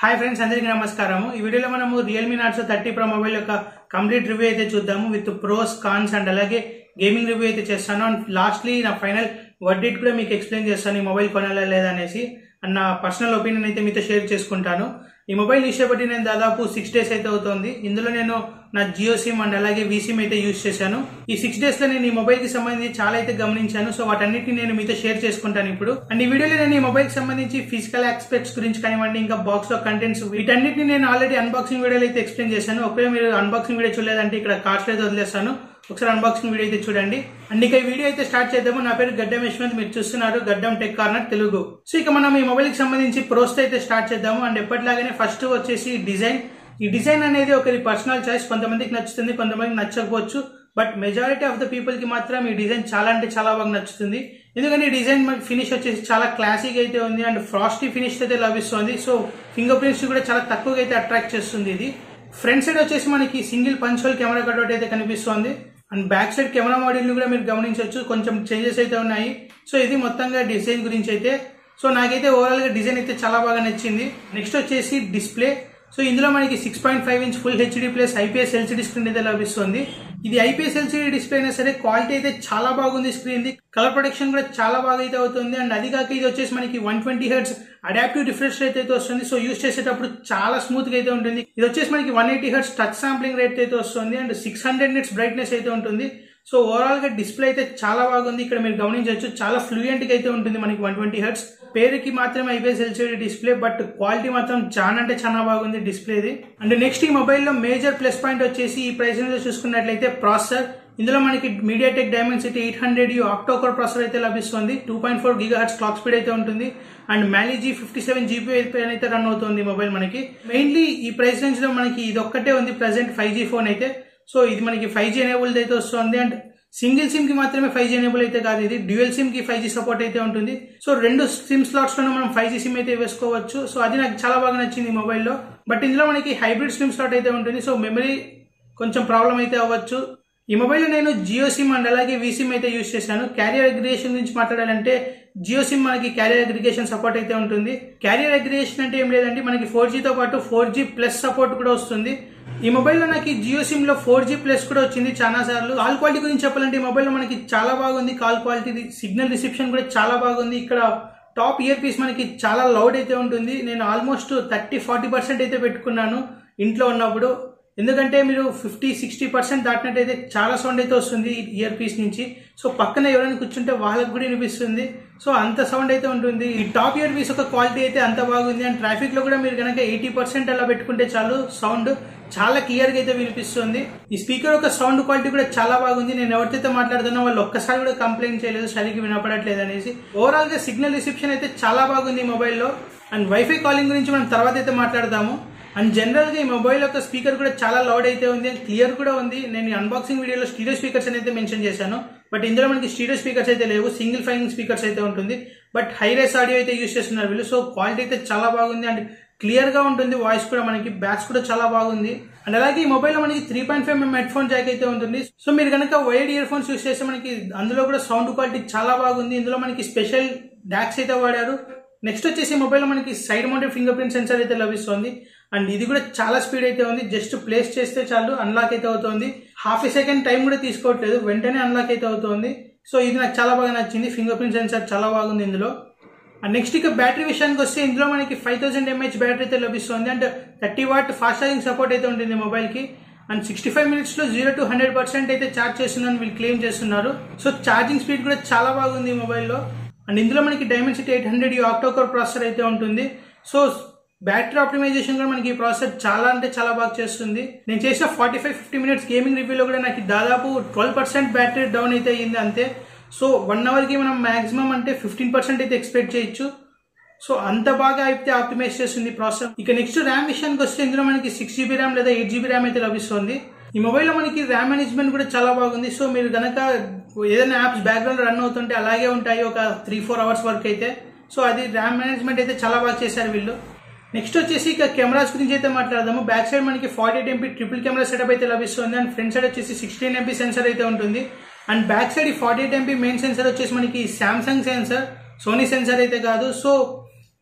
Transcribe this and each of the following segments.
hi friends అందరికీ నమస్కారము ఈ వీడియోలో మనము Realme Narzo thirty pro mobile యొక్క కంప్లీట్ రివ్యూ అయితే చూద్దాము విత్ ప్రోస్ కాన్స్ అండ్ అలాగే గేమింగ్ రివ్యూ అయితే చేస్తాను అండ్ లాస్ట్లీ నా ఫైనల్ వర్డిట్ కూడా మీకు ఎక్స్ప్లెయిన్ చేస్తాను ఈ మొబైల్ కొనాలా లేదా అనేసి అండ్ నా పర్సనల్ ఒపీనియన్ అయితే మీతో షేర్ చేసుకుంటాను ఈ మొబైల్ ఇష్టపడి నేను దాదాపు సిక్స్ డేస్ అయితే అవుతుంది ఇందులో నేను నా జియో సిమ్ అండ్ అలాగే సిమ్ అయితే యూస్ చేశాను ఈ సిక్స్ డేస్ లో నేను ఈ మొబైల్ కి సంబంధించి చాలా అయితే గమనించాను సో వాటన్నిటిని నేను మీతో షేర్ చేసుకుంటాను ఇప్పుడు అండ్ ఈ వీడియోలో నేను ఈ మొబైల్ కి సంబంధించి ఫిజికల్ ఆస్పెక్ట్స్ గురించి కానివ్వండి ఇంకా బాక్స్ లో కంటెంట్స్ వీటన్నిటిని నేను ఆల్రెడీ అన్బాక్సింగ్ వీడియోలో అయితే ఎక్స్ప్లెయిన్ చేశాను ఒకవేళ మీరు అన్బాక్సింగ్ వీడియో చూడలేదంటే ఇక్కడ కార్డ్స్ అయితే వదిలేస్తాను ఒకసారి అన్బాక్సింగ్ వీడియో అయితే చూడండి అండ్ ఇక ఈ వీడియో అయితే స్టార్ట్ చేద్దాము నా పేరు గడ్డం యశ్వంత్ మీరు చూస్తున్నారు గడ్డం టెక్ కార్నర్ తెలుగు సో ఇక మనం ఈ మొబైల్ కి సంబంధించి ప్రోస్ అయితే స్టార్ట్ చేద్దాము అండ్ ఎప్పటిలాగానే ఫస్ట్ వచ్చేసి డిజైన్ ఈ డిజైన్ అనేది ఒకరి పర్సనల్ చాయిస్ కొంతమందికి నచ్చుతుంది కొంతమందికి నచ్చకపోవచ్చు but majority of the people కి మాత్రం ఈ డిజైన్ చాలా అంటే చాలా బాగా నచ్చుతుంది ఎందుకంటే ఈ డిజైన్ మనకి ఫినిష్ వచ్చేసి చాలా క్లాసిక్ అయితే ఉంది అండ్ ఫ్రాస్టీ ఫినిష్ అయితే లభిస్తుంది సో ఫింగర్ ప్రింట్స్ కూడా చాలా తక్కువగా అయితే అట్రాక్ట్ చేస్తుంది ఇది ఫ్రంట్ సైడ్ వచ్చేసి మనకి single punch hole camera cutout అయితే కనిపిస్తుంది and back side camera model ని కూడా మీరు గమనించవచ్చు కొంచెం చేంజెస్ అయితే ఉన్నాయి సో ఇది మొత్తంగా డిజైన్ గురించి అయితే సో నాకైతే ఓవరాల్ గా డిజైన్ అయితే చాలా బాగా నచ్చింది నెక్స్ట్ వచ్చేసి డిస్ప్లే సో ఇందులో మనకి six point five inch full HD plus IPS LCD screen అయితే లభిస్తుంది ఇది ఐపీఎస్ ఎల్సీడీ డిస్ప్లే అయినా సరే క్వాలిటీ అయితే చాలా బాగుంది స్క్రీన్ ది కలర్ ప్రొటెక్షన్ కూడా చాలా బాగా అయితే అవుతుంది అండ్ అది కాక ఇది వచ్చేసి మనకి one twenty hertz adaptive refresh rate అయితే వస్తుంది సో యూస్ చేసేటప్పుడు చాలా స్మూత్ గా అయితే ఉంటుంది ఇది వచ్చేసి మనకి one eighty hertz touch sampling rate అయితే వస్తుంది and six hundred nits brightness అయితే ఉంటుంది సో ఓవరాల్ గా డిస్ప్లే అయితే చాలా బాగుంది ఇక్కడ మీరు గమనించవచ్చు చాలా ఫ్లూయెంట్ గా అయితే ఉంటుంది మనకి వన్ ట్వంటీ హెడ్స్ పేరుకి మాత్రమే IPS LCD display but quality మాత్రం చాలా అంటే చాలా బాగుంది డిస్ప్లేది అండ్ నెక్స్ట్ ఈ మొబైల్లో మేజర్ ప్లస్ పాయింట్ వచ్చేసి ఈ ప్రైస్ లో చూసుకున్నట్లయితే ప్రాసెసర్ ఇందులో మనకి MediaTek Dimensity eight hundred U octa core processor అయితే లభిస్తుంది two point four giga hurts clock speed అయితే ఉంటుంది and Mali G fifty seven GB అయితే రన్ అవుతుంది మొబైల్ మనకి మెయిన్లీ ఈ ప్రైస్ రేంజ్ లో మనకి ఇది ఒక్కటే ఉంది ప్రెసెంట్ ఫైవ్ జీ ఫోన్ అయితే సో ఇది మనకి ఫైవ్ జీ ఎనేబుల్డ్ అయితే వస్తుంది అండ్ సింగిల్ సిమ్ కి మాత్రమే ఫైవ్ జీ ఎనేబుల్ అయితే కాదు ఇది డ్యూయల్ సిమ్ కి ఫైవ్ జీ సపోర్ట్ అయితే ఉంటుంది సో రెండు సిమ్ స్లాట్స్ లో మనం ఫైవ్ జీ సిమ్ అయితే వేసుకోవచ్చు సో అది నాకు చాలా బాగా నచ్చింది ఈ మొబైల్లో బట్ ఇందులో మనకి హైబ్రిడ్ సిమ్ స్లాట్ అయితే ఉంటుంది సో మెమరీ కొంచెం ప్రాబ్లం అయితే అవ్వచ్చు ఈ మొబైల్లో నేను జియో సిమ్ అండ్ అలాగే సిమ్ అయితే యూస్ చేశాను క్యారియర్ అగ్రిగేషన్ గురించి మాట్లాడాలంటే జియో సిమ్ మనకి క్యారియర్ అగ్రిగేషన్ సపోర్ట్ అయితే ఉంటుంది క్యారియర్ అగ్రిగేషన్ అంటే ఏం లేదంటే మనకి ఫోర్ జీతో పాటు ఫోర్ జీ ప్లస్ సపోర్ట్ కూడా వస్తుంది ఈ మొబైల్లో నాకు జియో సిమ్ లో ఫోర్ జీ ప్లస్ కూడా వచ్చింది చాలా సార్లు కాల్ క్వాలిటీ గురించి చెప్పాలంటే ఈ మొబైల్లో మనకి చాలా బాగుంది కాల్ క్వాలిటీ సిగ్నల్ రిసెప్షన్ కూడా చాలా బాగుంది ఇక్కడ టాప్ ఇయర్ పీస్ మనకి చాలా లౌడ్ అయితే ఉంటుంది నేను ఆల్మోస్ట్ థర్టీ ఫార్టీ పర్సెంట్ అయితే పెట్టుకున్నాను ఇంట్లో ఉన్నప్పుడు ఎందుకంటే మీరు ఫిఫ్టీ సిక్స్టీ పర్సెంట్ దాటినట్టయితే చాలా సౌండ్ అయితే వస్తుంది ఇయర్ పీస్ నుంచి సో పక్కన ఎవరైనా కూర్చుంటే వాళ్ళకి కూడా వినిపిస్తుంది సో అంత సౌండ్ అయితే ఉంటుంది ఈ టాప్ ఇయర్ పీస్ ఒక క్వాలిటీ అయితే అంత బాగుంది అండ్ ట్రాఫిక్ లో కూడా మీరు కనుక ఎయిటీ పర్సెంట్ అలా పెట్టుకుంటే చాలు సౌండ్ చాలా క్లియర్ గా అయితే వినిపిస్తుంది ఈ స్పీకర్ ఒక సౌండ్ క్వాలిటీ కూడా చాలా బాగుంది నేను ఎవరితో మాట్లాడుతున్నా వాళ్ళు ఒక్కసారి కూడా కంప్లైంట్ చేయలేదు సరిగ్గా వినపడట్లేదు అనేసి ఓవరాల్ గా సిగ్నల్ రిసెప్షన్ అయితే చాలా బాగుంది ఈ మొబైల్లో అండ్ వైఫై కాలింగ్ గురించి మనం తర్వాత అయితే మాట్లాడదాము అండ్ జనరల్ గా ఈ మొబైల్ యొక్క స్పీకర్ కూడా చాలా లౌడ్ అయితే ఉంది అండ్ క్లియర్ కూడా ఉంది నేను అన్బాక్సింగ్ వీడియోలో స్టీరియో స్పీకర్స్ అయితే మెన్షన్ చేశాను బట్ ఇందులో మనకి స్టీరియో స్పీకర్స్ అయితే లేవు సింగిల్ ఫైనింగ్ స్పీకర్స్ అయితే ఉంటుంది బట్ హై రేస్ ఆడియో అయితే యూస్ చేస్తున్నారు వీళ్ళు సో క్వాలిటీ అయితే చాలా బాగుంది అండ్ క్లియర్ గా ఉంటుంది వాయిస్ కూడా మనకి బ్యాక్స్ కూడా చాలా బాగుంది అండ్ అలాగే ఈ మొబైల్ లో మనకి three point five mm headphone jack అయితే ఉంటుంది సో మీరు కనుక వైడ్ ఇయర్ ఫోన్స్ యూస్ చేస్తే మనకి అందులో కూడా సౌండ్ క్వాలిటీ చాలా బాగుంది ఇందులో మనకి స్పెషల్ డాక్స్ అయితే వాడారు నెక్స్ట్ వచ్చేసి మొబైల్ మనకి side mounted fingerprint sensor అయితే లభిస్తుంది అండ్ ఇది కూడా చాలా స్పీడ్ అయితే ఉంది జస్ట్ ప్లేస్ చేస్తే చాలు అన్లాక్ అయితే అవుతుంది హాఫ్ ఎ సెకండ్ టైం కూడా తీసుకోవట్లేదు వెంటనే అన్లాక్ అయితే అవుతుంది సో ఇది నాకు చాలా బాగా నచ్చింది ఫింగర్ ప్రింట్ సెన్సార్ చాలా బాగుంది ఇందులో అండ్ నెక్స్ట్ ఇక బ్యాటరీ విషయానికి వస్తే ఇందులో మనకి ఫైవ్ థౌసండ్ ఎంహెచ్ బ్యాటరీ అయితే లభిస్తుంది and thirty watt fast charging support అయితే ఉంటుంది మొబైల్ కి అండ్ సిక్స్టీ ఫైవ్ మినిట్స్ లో జీరో టు హండ్రెడ్ పర్సెంట్ అయితే ఛార్జ్ చేస్తుందని వీళ్ళు క్లెయిమ్ చేస్తున్నారు సో ఛార్జింగ్ స్పీడ్ కూడా చాలా బాగుంది ఈ మొబైల్లో అండ్ ఇందులో మనకి Dimensity eight hundred octa core processor అయితే ఉంటుంది సో బ్యాటరీ ఆప్టిమైజేషన్ కూడా మనకి ఈ ప్రాసెసర్ చాలా అంటే చాలా బాగా చేస్తుంది నేను చేసిన forty five fifty minutes gaming రివ్యూలో కూడా నాకు దాదాపు ట్వెల్వ్ పర్సెంట్ బ్యాటరీ డౌన్ అయితే అయ్యింది అంతే సో వన్ అవర్కి మనం మాక్సిమం అంటే ఫిఫ్టీన్ పర్సెంట్ అయితే ఎక్స్పెక్ట్ చేయొచ్చు సో అంత బాగా అయితే ఆప్టిమైజ్ చేస్తుంది ప్రాసెసర్ ఇక నెక్స్ట్ ర్యామ్ విషయానికి వస్తే ఇందులో మనకి సిక్స్ జీబీ ర్యామ్ లేదా ఎయిట్ జీబీ ర్యామ్ అయితే లభిస్తుంది ఈ మొబైల్లో మనకి ర్యామ్ మేనేజ్మెంట్ కూడా చాలా బాగుంది సో మీరు కనుక ఏదైనా యాప్స్ బ్యాక్గ్రౌండ్ రన్ అవుతుంటే అలాగే ఉంటాయి ఒక త్రీ ఫోర్ అవర్స్ వరకు అయితే సో అది ర్యామ్ మేనేజ్మెంట్ అయితే చాలా బాగా చేశారు వీళ్ళు నెక్స్ట్ వచ్చేసి ఇక కెమెరాస్ గురించి అయితే మాట్లాడదాము బ్యాక్ సైడ్ మనకి forty eight MP triple camera setup అయితే లభిస్తుంది అండ్ ఫ్రంట్ సైడ్ వచ్చేసి సిక్స్టీన్ ఎంపీ సెన్సర్ అయితే ఉంటుంది అండ్ బ్యాక్ సైడ్ ఈ forty eight MP main sensor వచ్చేసి మనకి సామ్సంగ్ సెన్సర్ సోనీ సెన్సర్ అయితే కాదు సో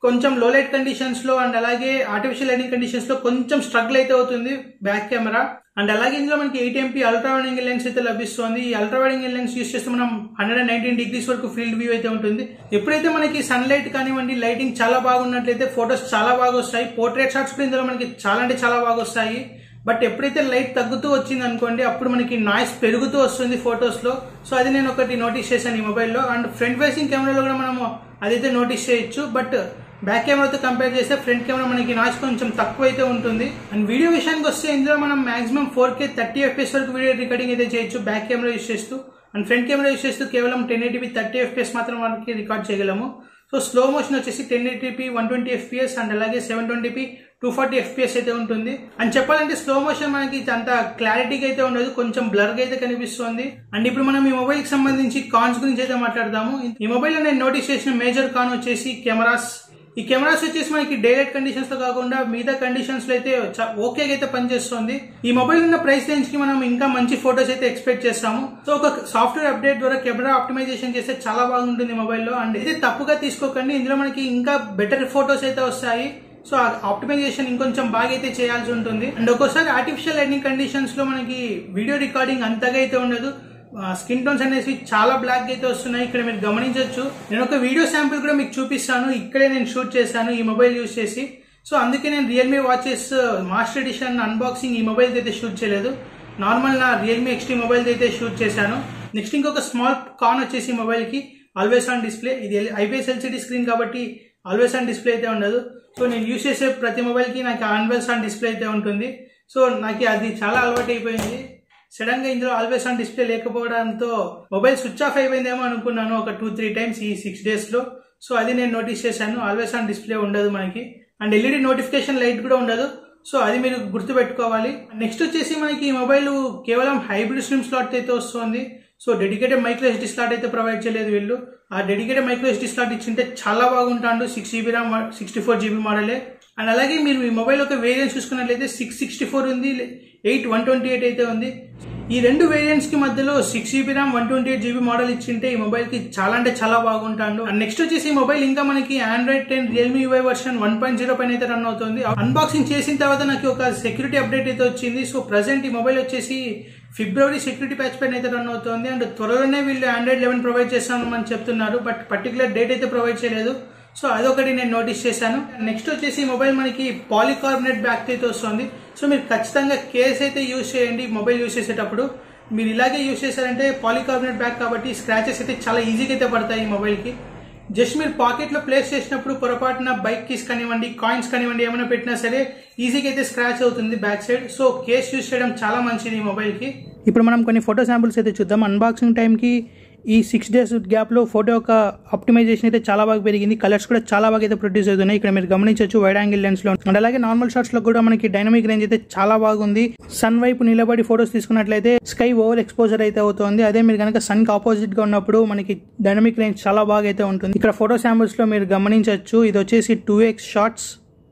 కొంచెం లో లైట్ కండిషన్స్ లో అండ్ అలాగే ఆర్టిఫిషియల్ లైటింగ్ కండిషన్స్ లో కొంచెం స్ట్రగుల్ అయితే అవుతుంది బ్యాక్ కెమెరా అండ్ అలాగే ఇందులో మనకి eight MP ultra wide angle lens అయితే లభిస్తుంది ఈ అల్ట్రా వైడింగ్ లెన్స్ యూస్ చేస్తే మనం హండ్రెడ్ అండ్ నైన్టీన్ డిగ్రీస్ వరకు ఫీల్డ్ వ్యూ అయితే ఉంటుంది ఎప్పుడైతే మనకి సన్ లైట్ కానివ్వండి లైటింగ్ చాలా బాగున్నట్లయితే ఫొటోస్ చాలా బాగా వస్తాయి పోర్ట్రేట్ షాట్స్ కూడా ఇందులో మనకి చాలా అంటే చాలా బాగా వస్తాయి బట్ ఎప్పుడైతే లైట్ తగ్గుతూ వచ్చింది అనుకోండి అప్పుడు మనకి నాయిస్ పెరుగుతూ వస్తుంది ఫొటోస్ లో సో అది నేను ఒకటి నోటీస్ చేశాను ఈ మొబైల్లో అండ్ ఫ్రంట్ ఫేసింగ్ కెమెరాలో కూడా మనము అదైతే నోటీస్ చేయొచ్చు బట్ బ్యాక్ కెమెరాతో కంపేర్ చేస్తే ఫ్రంట్ కెమెరా మనకి నాయిస్ కొంచెం తక్కువ అయితే ఉంటుంది అండ్ వీడియో విషయానికి వస్తే ఇందులో మనం maximum four K thirty FPS వరకు వీడియో రికార్డింగ్ అయితే చేయొచ్చు బ్యాక్ కెమెరా యూస్ చేస్తూ అండ్ ఫ్రంట్ కెమెరా యూస్ చేస్తూ కేవలం టెన్ ఎయిటీపీ థర్టీ ఎఫ్ఎస్ మాత్రం మనకి రికార్డ్ చేయగలము సో స్లో మోషన్ వచ్చేసి ten eighty p one twenty FPS and అలాగే seven twenty p two forty FPS అయితే ఉంటుంది అండ్ చెప్పాలంటే స్లో మోషన్ మనకి అంత క్లారిటీగా అయితే ఉండదు కొంచెం బ్లర్ గా అయితే కనిపిస్తుంది అండ్ ఇప్పుడు మనం ఈ మొబైల్ కి సంబంధించి కాన్స్ గురించి అయితే మాట్లాడదాము ఈ మొబైల్ లో నేను నోటీస్ చేసిన మేజర్ కాన్ వచ్చేసి కెమెరాస్ ఈ కెమెరాస్ వచ్చేసి మనకి డే లైట్ కండిషన్స్ లో కాకుండా మిగతా కండిషన్స్ లో అయితే ఓకే అయితే పనిచేస్తుంది ఈ మొబైల్ ఉన్న ప్రైస్ రేంజ్ కి మనం ఇంకా మంచి ఫొటోస్ అయితే ఎక్స్పెక్ట్ చేస్తాము సో ఒక సాఫ్ట్వేర్ అప్డేట్ ద్వారా కెమెరా ఆప్టిమైజేషన్ చేస్తే చాలా బాగుంటుంది మొబైల్లో అండ్ ఇది తప్పుగా తీసుకోకండి ఇందులో మనకి ఇంకా బెటర్ ఫొటోస్ అయితే వస్తాయి సో ఆప్టిమైజేషన్ ఇంకొంచెం బాగా అయితే చేయాల్సి ఉంటుంది అండ్ ఒక్కోసారి ఆర్టిఫిషియల్ లైటింగ్ కండిషన్స్ లో మనకి వీడియో రికార్డింగ్ అంతగా అయితే ఉండదు స్కిన్ టోన్స్ అనేసి చాలా బ్లాక్ అయితే వస్తున్నాయి ఇక్కడ మీరు గమనించవచ్చు నేను ఒక వీడియో శాంపుల్ కూడా మీకు చూపిస్తాను ఇక్కడే నేను షూట్ చేశాను ఈ మొబైల్ యూస్ చేసి సో అందుకే నేను Realme watches master edition unboxing ఈ మొబైల్ అయితే షూట్ చేయలేదు నార్మల్ నా రియల్మీ ఎక్స్టీ మొబైల్ అయితే షూట్ చేశాను నెక్స్ట్ ఇంకొక స్మాల్ కాన్ వచ్చేసి మొబైల్ కి ఆల్వేస్ ఆన్ డిస్ప్లే ఇది ఐపీఎస్ ఎల్సిడి స్క్రీన్ కాబట్టి ఆల్వేస్ ఆన్ డిస్ప్లే అయితే ఉండదు సో నేను యూస్ చేసే ప్రతి మొబైల్ కి నాకు ఆల్వేస్ ఆన్ డిస్ప్లే అయితే ఉంటుంది సో నాకు అది చాలా అలవాటు అయిపోయింది సడన్ గా ఇందులో ఆల్వేస్ ఆన్ డిస్ప్లే లేకపోవడంతో మొబైల్ స్విచ్ ఆఫ్ అయిపోయిందేమో అనుకున్నాను ఒక టూ త్రీ టైమ్స్ ఈ సిక్స్ డేస్ లో సో అది నేను నోటీస్ చేశాను ఆల్వేస్ ఆన్ డిస్ప్లే ఉండదు మనకి అండ్ ఎల్ఈడి నోటిఫికేషన్ లైట్ కూడా ఉండదు సో అది మీరు గుర్తు పెట్టుకోవాలి నెక్స్ట్ వచ్చేసి మనకి ఈ మొబైల్ కేవలం హైబ్రిడ్ స్లిమ్ స్లాట్ అయితే వస్తుంది so dedicated micro SD slot అయితే ప్రొవైడ్ చేయలేదు వీళ్ళు ఆ డెడికేటెడ్ మైక్రో ఎస్డి స్లాట్ ఇచ్చింటే చాలా బాగుంటాడు six GB RAM sixty four GB మోడలే అండ్ అలాగే మీరు ఈ మొబైల్ ఒక వేరియంట్ చూసుకున్నట్లయితే సిక్స్ సిక్స్టీ ఫోర్ ఉంది ఎయిట్ వన్ ట్వంటీ ఎయిట్ అయితే ఉంది ఈ రెండు వేరియంట్స్ కి మధ్యలో six GB RAM one twenty eight GB model ఇచ్చింటే ఈ మొబైల్ కి చాలా అంటే చాలా బాగుంటాడు అండ్ నెక్స్ట్ వచ్చేసి ఈ మొబైల్ ఇంకా మనకి Android ten Realme UI version one point zero పైన అయితే రన్ అవుతుంది అన్బాక్సింగ్ చేసిన తర్వాత నాకు ఒక సెక్యూరిటీ అప్డేట్ అయితే వచ్చింది సో ప్రజెంట్ ఈ మొబైల్ వచ్చేసి ఫిబ్రవరి సెక్యూరిటీ ప్యాచ్ పైన అయితే రన్ అవుతుంది అండ్ త్వరలోనే వీళ్ళు ఆండ్రాయిడ్ లెవెన్ ప్రొవైడ్ చేస్తామని చెప్తున్నారు బట్ పర్టికులర్ డేట్ అయితే ప్రొవైడ్ చేయలేదు సో అదొకటి నేను నోటీస్ చేశాను నెక్స్ట్ వచ్చేసి ఈ మొబైల్ మనకి పాలికార్బనేట్ బ్యాక్ అయితే వస్తుంది సో మీరు ఖచ్చితంగా కేస్ అయితే యూజ్ చేయండి మొబైల్ యూజ్ చేసేటప్పుడు మీరు ఇలాగే యూజ్ చేశారంటే పాలికార్బనేట్ బ్యాక్ కాబట్టి స్క్రాచెస్ అయితే చాలా ఈజీగా అయితే పడతాయి ఈ మొబైల్కి జస్ట్ మీరు పాకెట్లో ప్లేస్ చేసినప్పుడు పొరపాటున బైక్ కీస్ కానివ్వండి కాయిన్స్ కానివ్వండి ఏమైనా పెట్టినా సరే ఈజీగా అయితే స్క్రాచ్ అవుతుంది back side so case use చేయడం చాలా మంచిది ఈ మొబైల్కి ఇప్పుడు మనం కొన్ని ఫోటో శాంపుల్స్ అయితే చూద్దాం అన్బాక్సింగ్ టైంకి ఈ సిక్స్ డేస్ గ్యాప్లో ఫోటో యొక్క ఆప్టిమైజేషన్ అయితే చాలా బాగా పెరిగింది కలర్స్ కూడా చాలా బాగా అయితే ప్రొడ్యూస్ అవుతున్నాయి ఇక్కడ మీరు గమనించవచ్చు వైడ్ యాంగిల్ లెన్స్ లో అండ్ అలాగే నార్మల్ షాట్స్ లో కూడా మనకి డైనమిక్ రేంజ్ అయితే చాలా బాగుంది సన్ వైపు నిలబడి ఫోటోస్ తీసుకున్నట్లయితే స్కై ఓవర్ ఎక్స్పోజర్ అయితే అవుతుంది అదే మీరు కనుక సన్ కి ఆపోజిట్ గా ఉన్నప్పుడు మనకి డైనమిక్ రేంజ్ చాలా బాగా అయితే ఉంటుంది ఇక్కడ ఫోటో శాంపుల్స్ లో మీరు గమనించవచ్చు ఇది వచ్చేసి టూ ఎక్స్ షార్ట్స్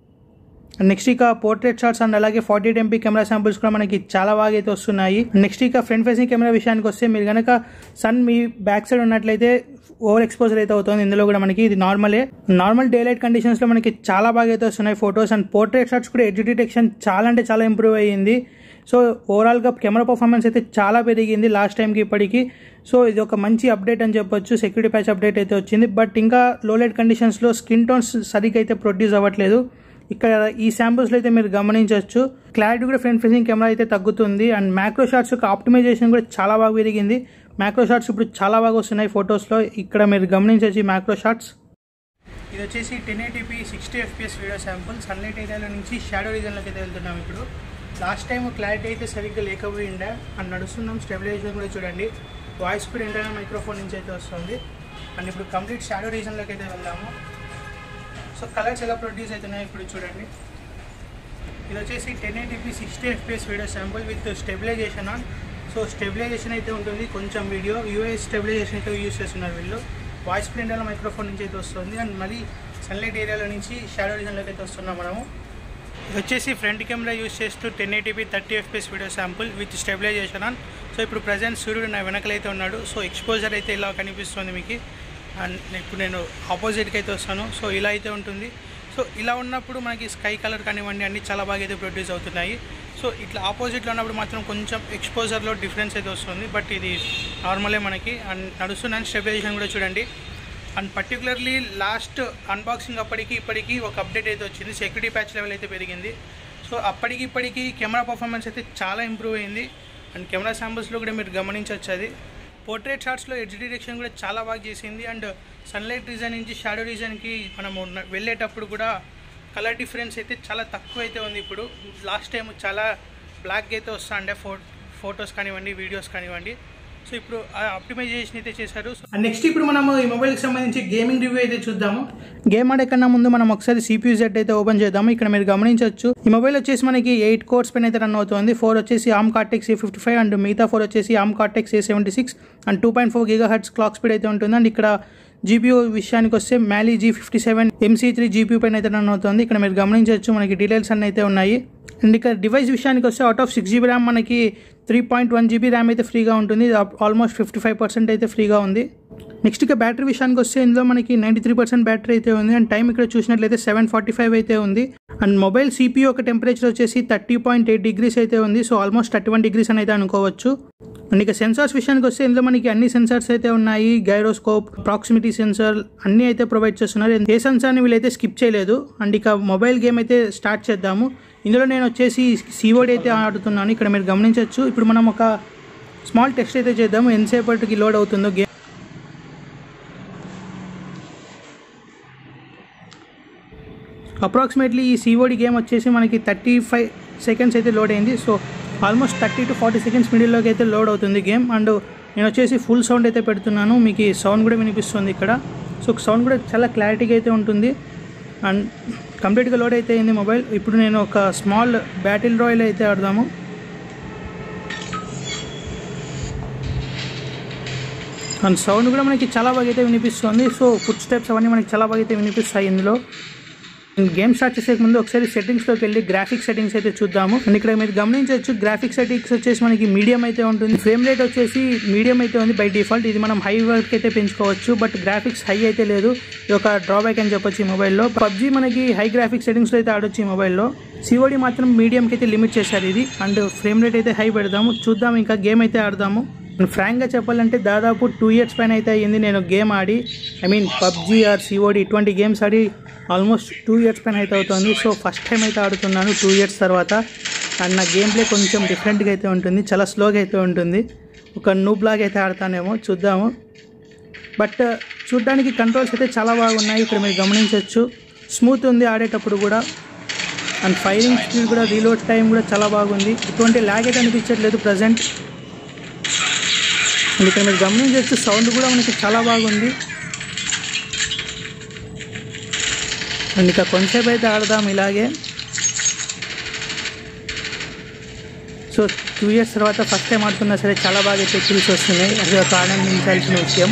నెక్స్ట్ ఇక పోర్ట్రేట్ షాట్స్ అండ్ అలాగే forty eight MP camera samples కూడా మనకి చాలా బాగా అయితే వస్తున్నాయి నెక్స్ట్ ఇక ఫ్రంట్ ఫేసింగ్ కెమెరా విషయానికి వస్తే మీరు కనుక సన్ మీ బ్యాక్ సైడ్ ఉన్నట్లయితే ఓవర్ ఎక్స్పోజర్ అయితే అవుతుంది ఇందులో కూడా మనకి ఇది నార్మలే నార్మల్ డే లైట్ కండిషన్స్ లో మనకి చాలా బాగా అయితే వస్తున్నాయి ఫొటోస్ అండ్ పోర్ట్రేట్ షాట్స్ కూడా ఎడ్జ్ డిటెక్షన్ చాలా అంటే చాలా ఇంప్రూవ్ అయ్యింది సో ఓవరాల్గా కెమెరా పర్ఫార్మెన్స్ అయితే చాలా పెరిగింది లాస్ట్ టైంకి ఇప్పటికి సో ఇది ఒక మంచి అప్డేట్ అని చెప్పొచ్చు సెక్యూరిటీ ప్యాచ్ అప్డేట్ అయితే వచ్చింది బట్ ఇంకా లో లైట్ కండిషన్స్లో స్కిన్ టోన్స్ సరిగ్గా అయితే ప్రొడ్యూస్ అవ్వట్లేదు ఇక్కడ ఈ శాంపుల్స్లో అయితే మీరు గమనించవచ్చు క్లారిటీ కూడా ఫ్రంట్ ఫేసింగ్ కెమెరా అయితే తగ్గుతుంది అండ్ మ్యాక్రో షాట్స్ యొక్క ఆప్టిమైజేషన్ కూడా చాలా బాగా పెరిగింది మ్యాక్రో షాట్స్ ఇప్పుడు చాలా బాగా వస్తున్నాయి ఫొటోస్లో ఇక్కడ మీరు గమనించవచ్చు మ్యాక్రో షాట్స్ ఇది వచ్చేసి ten eighty p sixty FPS video sample sunlight ఏరియాలో నుంచి షాడో రీజన్లోకి అయితే వెళ్తున్నాం ఇప్పుడు లాస్ట్ టైం క్లారిటీ అయితే సరిగ్గా లేకపోయిండే అండ్ నడుస్తున్నాం స్టెబిలైజేషన్ కూడా చూడండి వాయిస్ కూడా ఇంటర్నల్ మైక్రోఫోన్ నుంచి అయితే వస్తుంది అండ్ ఇప్పుడు కంప్లీట్ షాడో రీజన్లోకి అయితే వెళ్దాము సో కలర్స్ ఎలా ప్రొడ్యూస్ అవుతున్నాయి ఇప్పుడు చూడండి ఇది వచ్చేసి ten eighty p sixty FPS video sample with stabilisation on so stabilisation అయితే ఉంటుంది కొంచెం వీడియో యూఎస్ స్టెబిలైజేషన్ అయితే యూస్ చేస్తున్నారు వీళ్ళు వాయిస్ ప్రింటర్ మైక్రోఫోన్ నుంచి అయితే వస్తుంది అండ్ మళ్ళీ సన్లైట్ ఏరియాలో నుంచి షాడో రీజన్లోకి అయితే వస్తున్నాం మనము ఇది వచ్చేసి ఫ్రంట్ కెమెరా యూస్ చేస్తూ ten eighty p thirty FPS video sample with stabilisation on so ఇప్పుడు ప్రజెంట్ సూర్యుడు నా వెనకలైతే ఉన్నాడు సో ఎక్స్పోజర్ అయితే ఇలా కనిపిస్తుంది మీకు అండ్ ఇప్పుడు నేను ఆపోజిట్కి అయితే వస్తాను సో ఇలా అయితే ఉంటుంది సో ఇలా ఉన్నప్పుడు మనకి స్కై కలర్ కానివ్వండి అన్నీ చాలా బాగా అయితే ప్రొడ్యూస్ అవుతున్నాయి సో ఇట్లా ఆపోజిట్లో ఉన్నప్పుడు మాత్రం కొంచెం ఎక్స్పోజర్లో డిఫరెన్స్ అయితే వస్తుంది బట్ ఇది నార్మలే మనకి అండ్ నడుస్తున్నాను స్టెబిలైజేషన్ కూడా చూడండి అండ్ పర్టికులర్లీ లాస్ట్ అన్బాక్సింగ్ అప్పటికి ఇప్పటికి ఒక అప్డేట్ అయితే వచ్చింది సెక్యూరిటీ ప్యాచ్ లెవెల్ అయితే పెరిగింది సో అప్పటికి ఇప్పటికి కెమెరా పర్ఫార్మెన్స్ అయితే చాలా ఇంప్రూవ్ అయింది అండ్ కెమెరా శాంపుల్స్లో కూడా మీరు గమనించవచ్చు అది పోర్ట్రేట్ షాట్స్లో ఎడ్జ్ డిరెక్షన్ కూడా చాలా బాగా చేసింది అండ్ సన్లైట్ రీజన్ నుంచి షాడో రీజన్కి మనము న- వెళ్ళేటప్పుడు కూడా కలర్ డిఫరెన్స్ అయితే చాలా తక్కువ అయితే ఉంది ఇప్పుడు లాస్ట్ టైం చాలా బ్లాక్ అయితే వస్తా ఉండే ఫో ఫొటోస్ కానివ్వండి వీడియోస్ కానివ్వండి సో ఇప్పుడు ఆప్టిమైజేషన్ అయితే చేశారు నెక్స్ట్ ఇప్పుడు మనము ఈ మొబైల్కి సంబంధించి గేమింగ్ రివ్యూ అయితే చూద్దాము గేమ్ ఆడే కన్నా ముందు మనం ఒకసారి సిపియూ జెడ్ అయితే ఓపెన్ చేద్దాము ఇక్కడ మీరు గమనించవచ్చు ఈ మొబైల్ వచ్చేసి మనకి ఎయిట్ కోర్స్ పైన అయితే రన్ అవుతుంది ఫోర్ వచ్చేసి ARM Cortex A fifty five and మిగతా ఫోర్ వచ్చేసి ARM Cortex A seventy six and two point four giga hurts clock speed అయితే ఉంటుంది అండ్ ఇక్కడ జీపీయూ విషయానికి వస్తే Mali G fifty seven MC three GPU పైన అయితే రన్ అవుతుంది ఇక్కడ మీరు గమనించవచ్చు మనకి డీటెయిల్స్ అన్నీ అయితే ఉన్నాయి అండ్ ఇక్కడ డివైస్ విషయానికి వస్తే out of six GB RAM మనకి three point one GB RAM అయితే ఫ్రీగా ఉంటుంది ఆల్మోస్ట్ ఫిఫ్టీ ఫైవ్ పర్సెంట్ అయితే ఫ్రీగా ఉంది నెక్స్ట్ ఇక బ్యాటరీ విషయానికి వస్తే ఇందులో మనకి నైంటీ త్రీ పర్సెంట్ బ్యాటరీ అయితే ఉంది అండ్ టైం ఇక్కడ చూసినట్లయితే సెవెన్ ఫార్టీ ఫైవ్ అయితే ఉంది అండ్ మొబైల్ సిపియూ ఒక టెంపరేచర్ వచ్చేసి థర్టీ పాయింట్ ఎయిట్ డిగ్రీస్ అయితే ఉంది so almost thirty one degrees అని అయితే అనుకోవచ్చు అండ్ ఇక సెన్సార్స్ విషయానికి వస్తే ఇందులో మనకి అన్ని సెన్సార్స్ అయితే ఉన్నాయి గైరోస్కోప్ ప్రాక్సిమిటీ సెన్సార్ అన్నీ అయితే ప్రొవైడ్ చేస్తున్నారు ఏ సెన్సార్ని వీళ్ళైతే స్కిప్ చేయలేదు అండ్ ఇక మొబైల్ గేమ్ అయితే స్టార్ట్ చేద్దాము ఇందులో నేను వచ్చేసి సిఓడి అయితే ఆడుతున్నాను ఇక్కడ మీరు గమనించవచ్చు ఇప్పుడు మనం ఒక స్మాల్ టెస్ట్ అయితే చేద్దాము ఎంతసేపటికి లోడ్ అవుతుందో గేమ్ అప్రాక్సిమేట్లీ ఈ సిఓడి గేమ్ వచ్చేసి మనకి థర్టీ ఫైవ్ సెకండ్స్ అయితే లోడ్ అయింది so almost thirty to forty seconds మిడిల్లోకి అయితే లోడ్ అవుతుంది గేమ్ అండ్ నేను వచ్చేసి ఫుల్ సౌండ్ అయితే పెడుతున్నాను మీకు ఈ సౌండ్ కూడా వినిపిస్తుంది ఇక్కడ సో సౌండ్ కూడా చాలా క్లారిటీగా అయితే ఉంటుంది అండ్ కంప్లీట్గా లోడ్ అయితే అయింది మొబైల్ ఇప్పుడు నేను ఒక స్మాల్ బ్యాటిల్ రాయల్ అయితే ఆడదాము అండ్ సౌండ్ కూడా మనకి చాలా బాగా అయితే వినిపిస్తుంది సో ఫుడ్ స్టెప్స్ అవన్నీ మనకి చాలా బాగా అయితే వినిపిస్తాయి ఇందులో గేమ్ స్టార్ట్ చేసే ముందు ఒకసారి సెట్టింగ్స్లోకి వెళ్ళి గ్రాఫిక్ సెట్టింగ్స్ అయితే చూద్దాము అండ్ ఇక్కడ మీరు గమనించవచ్చు గ్రాఫిక్ సెట్టింగ్స్ వచ్చేసి మనకి మీడియం అయితే ఉంటుంది ఫ్రేమ్ రేట్ వచ్చేసి మీడియం అయితే ఉంది బై డిఫాల్ట్ ఇది మనం హై వర్క్ అయితే పెంచుకోవచ్చు బట్ గ్రాఫిక్స్ హై అయితే లేదు ఇది ఒక డ్రాబ్యాక్ అని చెప్పొచ్చు ఈ మొబైల్లో పబ్జీ మనకి హై గ్రాఫిక్ సెట్టింగ్స్లో అయితే ఆడొచ్చు ఈ మొబైల్లో సిఓడి మాత్రం మీడియంకి అయితే లిమిట్ చేశారు ఇది అండ్ ఫ్రేమ్ రేట్ అయితే హై పెడదాము చూద్దాం ఇంకా గేమ్ అయితే ఆడదాము ఫ్రాంక్గా చెప్పాలంటే దాదాపు టూ ఇయర్స్ పైన అయితే అయ్యింది నేను గేమ్ ఆడి I mean PUBG or COD ఇటువంటి గేమ్స్ ఆడి ఆల్మోస్ట్ టూ ఇయర్స్ పైన అయితే అవుతుంది సో ఫస్ట్ టైం అయితే ఆడుతున్నాను టూ ఇయర్స్ తర్వాత అండ్ నా గేమ్ ప్లే కొంచెం డిఫరెంట్గా అయితే ఉంటుంది చాలా స్లోగా అయితే ఉంటుంది ఒక నూబ్ లాగా అయితే ఆడతానేమో చూద్దాము బట్ చూడ్డానికి కంట్రోల్స్ అయితే చాలా బాగున్నాయి ఇక్కడ మీరు గమనించవచ్చు స్మూత్ ఉంది ఆడేటప్పుడు కూడా అండ్ ఫైరింగ్ స్పీడ్ కూడా రీలోడ్ టైం కూడా చాలా బాగుంది ఇటువంటి ల్యాగ్ అయితే అనిపించట్లేదు ప్రజెంట్ అండ్ ఇక్కడ మీరు గమనించవచ్చు సౌండ్ కూడా మనకి చాలా బాగుంది అండ్ ఇక కొంచెంసేపు అయితే ఆడదాం ఇలాగే సో టూ ఇయర్స్ తర్వాత ఫస్ట్ టైం ఆడుతున్నా సరే చాలా బాగా అయితే కిల్స్ వస్తున్నాయి అది ఒక ఆనందించాల్సిన విషయం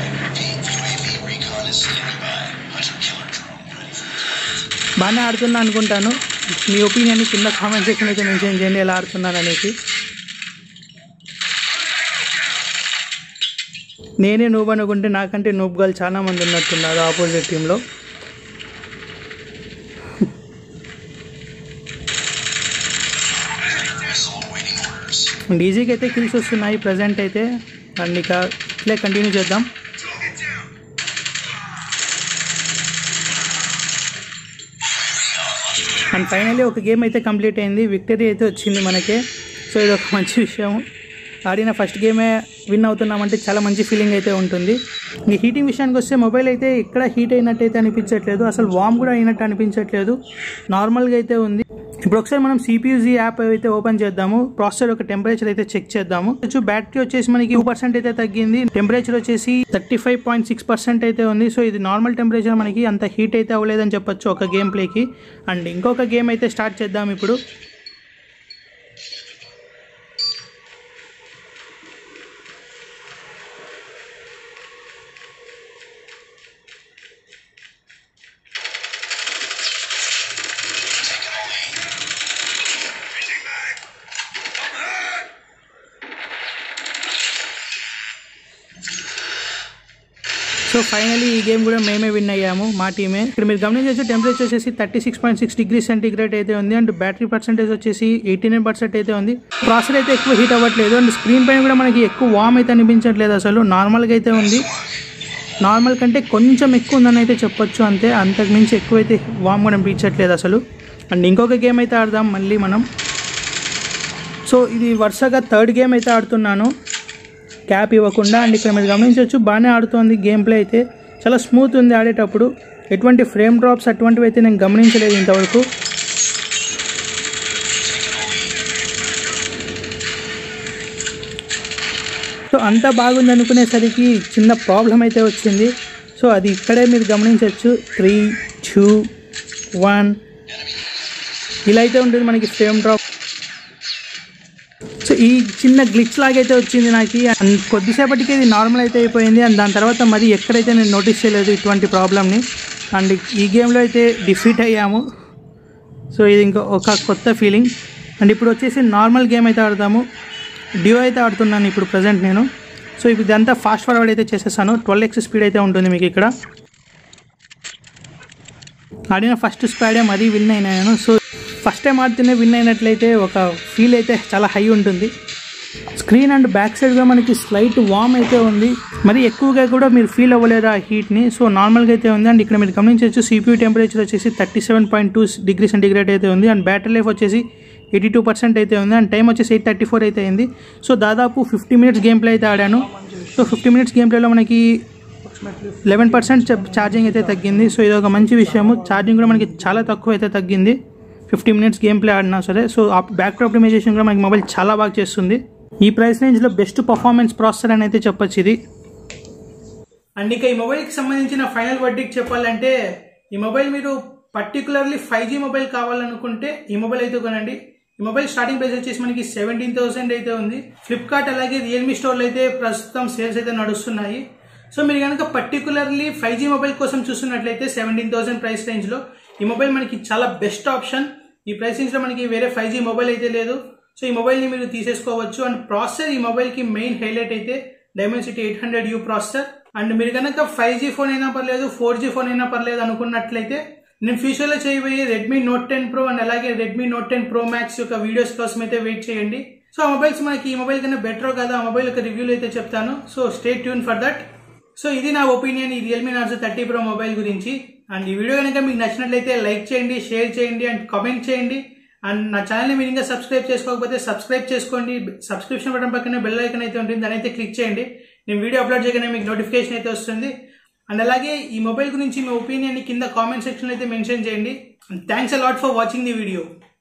బాగానే ఆడుతున్నా అనుకుంటాను మీ ఒపీనియన్ కింద కామెంట్ సెక్షన్ అయితే మెన్షన్ చేయండి ఎలా ఆడుతున్నాను అనేసి నేనే నూబ్ అనుకుంటే నాకంటే నూబ్ గర్ల్ చాలా మంది ఉన్నట్టున్నారు ఆపోజిట్ టీంలో అండ్ ఈజీగా అయితే కిల్స్ వస్తున్నాయి ప్రజెంట్ అయితే అండ్ ఇక ఇట్లే కంటిన్యూ చేద్దాం అండ్ ఫైనల్లీ ఒక గేమ్ అయితే కంప్లీట్ అయింది విక్టరీ అయితే వచ్చింది మనకి సో ఇది ఒక మంచి విషయం ఆడిన ఫస్ట్ గేమే విన్ అవుతున్నామంటే చాలా మంచి ఫీలింగ్ అయితే ఉంటుంది ఈ హీటింగ్ విషయానికి వస్తే మొబైల్ అయితే ఎక్కడ హీట్ అయినట్టు అయితే అనిపించట్లేదు అసలు వామ్ కూడా అయినట్టు అనిపించట్లేదు నార్మల్గా అయితే ఉంది ఇప్పుడు ఒకసారి మనం సిపియూజీ యాప్ అయితే ఓపెన్ చేద్దాము ప్రాసెసర్ యొక్క టెంపరేచర్ అయితే చెక్ చేద్దాము బ్యాటరీ వచ్చేసి మనకి టూ పర్సెంట్ అయితే తగ్గింది టెంపరేచర్ వచ్చేసి thirty five point six percent అయితే ఉంది సో ఇది నార్మల్ టెంపరేచర్ మనకి అంత హీట్ అయితే అవ్వలేదని చెప్పొచ్చు ఒక గేమ్ ప్లేకి అండ్ ఇంకొక గేమ్ అయితే స్టార్ట్ చేద్దాం ఇప్పుడు సో సో ఫైనలీ ఈ గేమ్ కూడా మేమే విన్ అయ్యాము మా టీమే ఇక్కడ మీరు గమనించవచ్చు టెంపరేచర్ వచ్చేసి thirty six point six degree centigrade అయితే ఉంది అండ్ బ్యాటరీ పర్సెంటేజ్ వచ్చేసి ఎయిటీ నైన్ పర్సెంట్ అయితే ఉంది ప్రాసెసర్ అయితే ఎక్కువ హీట్ అవ్వట్లేదు అండ్ స్క్రీన్ పైన కూడా మనకి ఎక్కువ వామ్ అయితే అనిపించట్లేదు అసలు నార్మల్గా అయితే ఉంది నార్మల్ కంటే కొంచెం ఎక్కువ ఉందని అయితే చెప్పొచ్చు అంతే అంతకు మించి ఎక్కువైతే వామ్ కూడా అనిపించట్లేదు అసలు అండ్ ఇంకొక గేమ్ అయితే ఆడదాం మళ్ళీ మనం సో ఇది వరుసగా థర్డ్ గేమ్ అయితే ఆడుతున్నాను క్యాప్ ఇవ్వకుండా అండ్ ఇక్కడ మీరు గమనించవచ్చు బాగానే ఆడుతోంది గేమ్ ప్లే అయితే చాలా స్మూత్ ఉంది ఆడేటప్పుడు ఎటువంటి ఫ్రేమ్ డ్రాప్స్ అటువంటివి అయితే నేను గమనించలేదు ఇంతవరకు సో అంతా బాగుంది అనుకునేసరికి చిన్న ప్రాబ్లం అయితే వచ్చింది సో అది ఇక్కడే మీరు గమనించవచ్చు త్రీ టూ వన్ ఇలా అయితే ఉంటుంది మనకి ఫ్రేమ్ డ్రాప్ సో ఈ చిన్న గ్లిచ్ లాగైతే వచ్చింది నాకు అండ్ కొద్దిసేపటికి ఇది నార్మల్ అయితే అయిపోయింది అండ్ దాని తర్వాత మరి ఎక్కడైతే నేను నోటీస్ చేయలేదు ఇటువంటి ప్రాబ్లమ్ని అండ్ ఈ గేమ్లో అయితే డిఫీట్ అయ్యాము సో ఇది ఇంకా ఒక కొత్త ఫీలింగ్ అండ్ ఇప్పుడు వచ్చేసి నార్మల్ గేమ్ అయితే ఆడతాము డ్యూ అయితే ఆడుతున్నాను ఇప్పుడు ప్రజెంట్ నేను సో ఇప్పుడు ఇదంతా ఫాస్ట్ ఫార్వర్డ్ అయితే చేసేసాను ట్వెల్వ్ ఎక్స్ స్పీడ్ అయితే ఉంటుంది మీకు ఇక్కడ ఆడిన ఫస్ట్ స్క్వాడే మరీ విన్ అయినాను సో ఫస్ట్ టైం ఆడితేనే విన్ అయినట్లయితే ఒక ఫీల్ అయితే చాలా హై ఉంటుంది స్క్రీన్ అండ్ బ్యాక్ సైడ్గా మనకి స్లైట్ వామ్ అయితే ఉంది మరి ఎక్కువగా కూడా మీరు ఫీల్ అవ్వలేరు ఆ హీట్ని సో నార్మల్గా అయితే ఉంది అండ్ ఇక్కడ మీరు గమనించవచ్చు సిపియూ టెంపరేచర్ వచ్చేసి thirty seven point two degree centigrade అయితే ఉంది అండ్ బ్యాటరీ లైఫ్ వచ్చేసి ఎయిటీ టూ పర్సెంట్ అయితే ఉంది అండ్ టైం వచ్చేసి ఎయిట్ థర్టీ ఫోర్ అయితే అయింది సో దాదాపు ఫిఫ్టీ మినిట్స్ గేమ్ ప్లే అయితే ఆడాను సో ఫిఫ్టీ మినిట్స్ గేమ్ ప్లేలో మనకి లెవెన్ పర్సెంట్ ఛార్జింగ్ అయితే తగ్గింది సో ఇది ఒక మంచి విషయము ఛార్జింగ్ కూడా మనకి చాలా తక్కువ అయితే తగ్గింది ఫిఫ్టీ మినిట్స్ గేమ్ ప్లే ఆడినా సరే సో బ్యాక్ ఆప్టిమైజేషన్ కూడా మనకి మొబైల్ చాలా బాగా చేస్తుంది ఈ ప్రైస్ రేంజ్లో బెస్ట్ పర్ఫార్మెన్స్ ప్రాసెసర్ అని అయితే చెప్పొచ్చు ఇది అండ్ ఇక ఈ మొబైల్కి సంబంధించిన ఫైనల్ వర్డిక్ చెప్పాలంటే ఈ మొబైల్ మీరు పర్టికులర్లీ ఫైవ్ జీ మొబైల్ కావాలనుకుంటే ఈ మొబైల్ అయితే కొనండి ఈ మొబైల్ స్టార్టింగ్ ప్రైస్ వచ్చేసి మనకి సెవెంటీన్ థౌసండ్ అయితే ఉంది ఫ్లిప్కార్ట్ అలాగే రియల్మీ స్టోర్లో అయితే ప్రస్తుతం సేల్స్ అయితే నడుస్తున్నాయి సో మీరు కనుక పర్టికులర్లీ ఫైవ్ జీ మొబైల్ కోసం చూస్తున్నట్లయితే సెవెంటీన్ థౌసండ్ ప్రైస్ రేంజ్లో ఈ మొబైల్ మనకి చాలా బెస్ట్ ఆప్షన్ ఈ ప్రైస్ రేంజ్లో మనకి వేరే ఫైవ్ జీ మొబైల్ అయితే లేదు సో ఈ మొబైల్ని మీరు తీసేసుకోవచ్చు అండ్ ప్రాసెసర్ ఈ మొబైల్కి మెయిన్ హైలైట్ అయితే Dimensity eight hundred U processor and మీరు కనుక ఫైవ్ జీ ఫోన్ అయినా పర్లేదు ఫోర్ జీ ఫోన్ అయినా పర్లేదు అనుకున్నట్లయితే నేను ఫ్యూచర్లో చేయబోయే Redmi Note ten Pro and అలాగే Redmi Note ten Pro Max యొక్క వీడియోస్ కోసం అయితే వెయిట్ చేయండి సో ఆ మొబైల్స్ మనకి ఈ మొబైల్ కన్నా బెటర్ కదా ఆ మొబైల్ యొక్క రివ్యూలు అయితే చెప్తాను so stay tune for that so ఇది నా ఒపీనియన్ ఈ Realme Narzo thirty pro mobile గురించి అండ్ ఈ వీడియో కనుక మీకు నచ్చినట్లయితే లైక్ చేయండి షేర్ చేయండి అండ్ కామెంట్ చేయండి అండ్ నా ఛానల్ని మీరు ఇంకా సబ్స్క్రైబ్ చేసుకోకపోతే సబ్స్క్రైబ్ చేసుకోండి సబ్స్క్రిప్షన్ బటన్ పక్కనే బెల్ ఐకన్ అయితే ఉంటుంది దాని అయితే క్లిక్ చేయండి నేను వీడియో అప్లోడ్ చేయగానే మీకు నోటిఫికేషన్ అయితే వస్తుంది అండ్ అలాగే ఈ మొబైల్ గురించి మీ ఒపీనియన్ కింద కామెంట్ సెక్షన్లో అయితే మెన్షన్ చేయండి and thanks a lot for watching the video